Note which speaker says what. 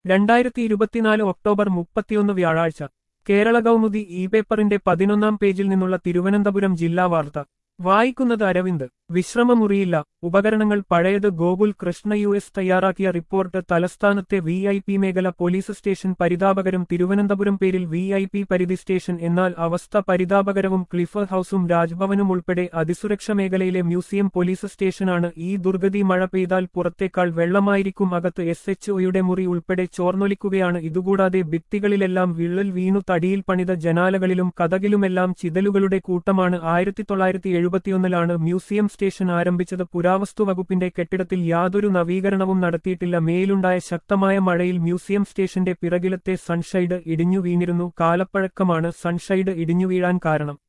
Speaker 1: രണ്ടായിരത്തി ഇരുപത്തിനാല് ഒക്ടോബർ മുപ്പത്തിയൊന്ന് വ്യാഴാഴ്ച കേരള കൗമുദി ഇ പേപ്പറിന്റെ പതിനൊന്നാം പേജിൽ നിന്നുള്ള തിരുവനന്തപുരം ജില്ലാ വാർത്ത വായിക്കുന്നത് അരവിന്ദ് വിശ്രമമുറിയില്ല ഉപകരണങ്ങൾ പഴയത് ഗോകുൽ കൃഷ്ണ യു എസ് തയ്യാറാക്കിയ റിപ്പോർട്ട് തലസ്ഥാനത്തെ വി ഐ പി മേഖല പോലീസ് സ്റ്റേഷൻ പരിതാപകരം തിരുവനന്തപുരം പേരിൽ വി ഐ പി പരിധി സ്റ്റേഷൻ എന്നാൽ അവസ്ഥ പരിതാപകരവും ക്ലിഫർ ഹൌസും രാജ്ഭവനും ഉൾപ്പെടെ അതിസുരക്ഷ മേഖലയിലെ മ്യൂസിയം പോലീസ് സ്റ്റേഷനാണ് ഈ ദുർഗതി മഴ പെയ്താൽ പുറത്തേക്കാൾ വെള്ളമായിരിക്കും അകത്ത് എസ് എച്ച് ഒയുടെ മുറി ഉൾപ്പെടെ ചോർന്നൊലിക്കുകയാണ് ഇതുകൂടാതെ ഭിത്തികളിലെല്ലാം വിള്ളൽ വീണു തടിയിൽ പണിത ജനാലകളിലും കഥകിലുമെല്ലാം ചിതലുകളുടെ കൂട്ടമാണ് ആയിരത്തി തൊള്ളായിരത്തി എഴുപത്തിയൊന്നിലാണ് മ്യൂസിയം സ്റ്റേഷൻ ആരംഭിച്ചത് പുരാവസ്തു വകുപ്പിന്റെ കെട്ടിടത്തിൽ യാതൊരു നവീകരണവും നടത്തിയിട്ടില്ല മേലുണ്ടായ ശക്തമായ മഴയിൽ മ്യൂസിയം സ്റ്റേഷന്റെ പിറകിലത്തെ സൺഷൈഡ് ഇടിഞ്ഞു വീണിരുന്നു കാലപ്പഴക്കമാണ് സൺഷൈഡ് ഇടിഞ്ഞു വീഴാൻ കാരണം